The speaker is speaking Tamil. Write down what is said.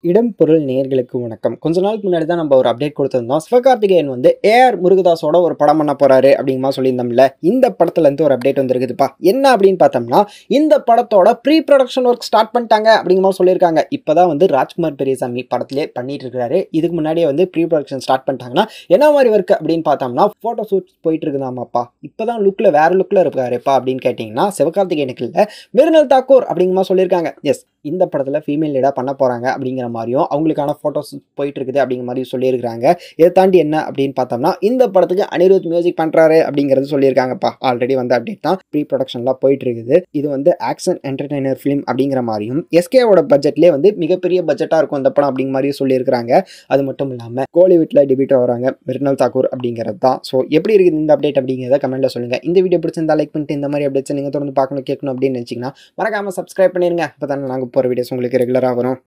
இடம் பொருள் நேர்களுக்கு வணக்கம் கொஞ்ச நாளுக்கு முன்னாடி தான் நம்ம ஒரு அப்டேட் கொடுத்திருந்தோம் சிவகார்த்திகேயன் வந்து ஏஆர் முருகதாஸோட ஒரு படம் பண்ண போறாரு அப்படிங்கமா சொல்லியிருந்தோம்ல இந்த படத்துல இருந்து ஒரு அப்டேட் வந்திருக்குதுப்பா என்ன அப்படின்னு பார்த்தோம்னா இந்த படத்தோட ப்ரீ ப்ரொடக்ஷன் ஒர்க் ஸ்டார்ட் பண்ணிட்டாங்க அப்படிங்கிற மாதிரி சொல்லியிருக்காங்க இப்போதான் வந்து ராஜ்குமார் பெரியசாமி படத்திலே பண்ணிட்டு இருக்காரு இதுக்கு முன்னாடியே வந்து ப்ரீ ப்ரொடக்ஷன் ஸ்டார்ட் பண்ணிட்டாங்கன்னா என்ன மாதிரி ஒர்க் அப்படின்னு பார்த்தோம்னா ஃபோட்டோ ஷூட் போயிட்டு இருக்குதாமாப்பா இப்போதான் லுக்கில் வேற லுக்கில் இருக்காருப்பா அப்படின்னு கேட்டிங்கன்னா சிவகார்த்திகேயனுக்கு இல்லை மிருனல் தாக்கூர் அப்படிங்கிற மாதிரி சொல்லியிருக்காங்க எஸ் இந்த படத்தில் ஃபீமேல் லீடாக பண்ண போகிறாங்க அப்படிங்கிற மாதிரியும் அவங்களுக்கான ஃபோட்டோஸ் போயிட்டு இருக்குது அப்படிங்கிற மாதிரி சொல்லியிருக்காங்க இதை தாண்டி என்ன அப்படின்னு பார்த்தோம்னா இந்த படத்துக்கு அனிருத் மியூசிக் பண்ணுறாரு அப்படிங்கிறது சொல்லியிருக்காங்கப்பா ஆல்ரெடி வந்து அப்டேட் தான் ப்ரீ ப்ரொடக்ஷன்லாம் போயிட்டு இருக்குது இது வந்து ஆக்ஷன் என்டர்டைனர் ஃபிலிம் அப்படிங்கிற மாதிரியும் எஸ்கேவோட பட்ஜெட்லேயே வந்து மிகப்பெரிய பட்ஜெட்டாக இருக்கும் இந்த படம் அப்படிங்கிற மாதிரியும் சொல்லியிருக்காங்க அது மட்டும் இல்லாமல் கோலிவுட்டில் டெபியூட் வராங்க மிர்னல் தாக்கூர் அப்படிங்கிறது தான் ஸோ எப்படி இருக்குது இந்த அப்டேட் அப்படிங்கிறத கமெண்ட்டில் சொல்லுங்கள் இந்த வீடியோ பிடிச்சிருந்தா லைக் பண்ணிட்டு இந்த மாதிரி அப்டேட்ஸ் நீங்கள் தொடர்ந்து பார்க்கணும் கேட்கணும் அப்படின்னு நினச்சிங்கன்னா மறக்காமல் சப்ஸ்கிரைப் பண்ணிருங்க அப்போ தானே நாங்கள் போகிற வீடியோஸ் உங்களுக்கு ரெகுலராக வரும்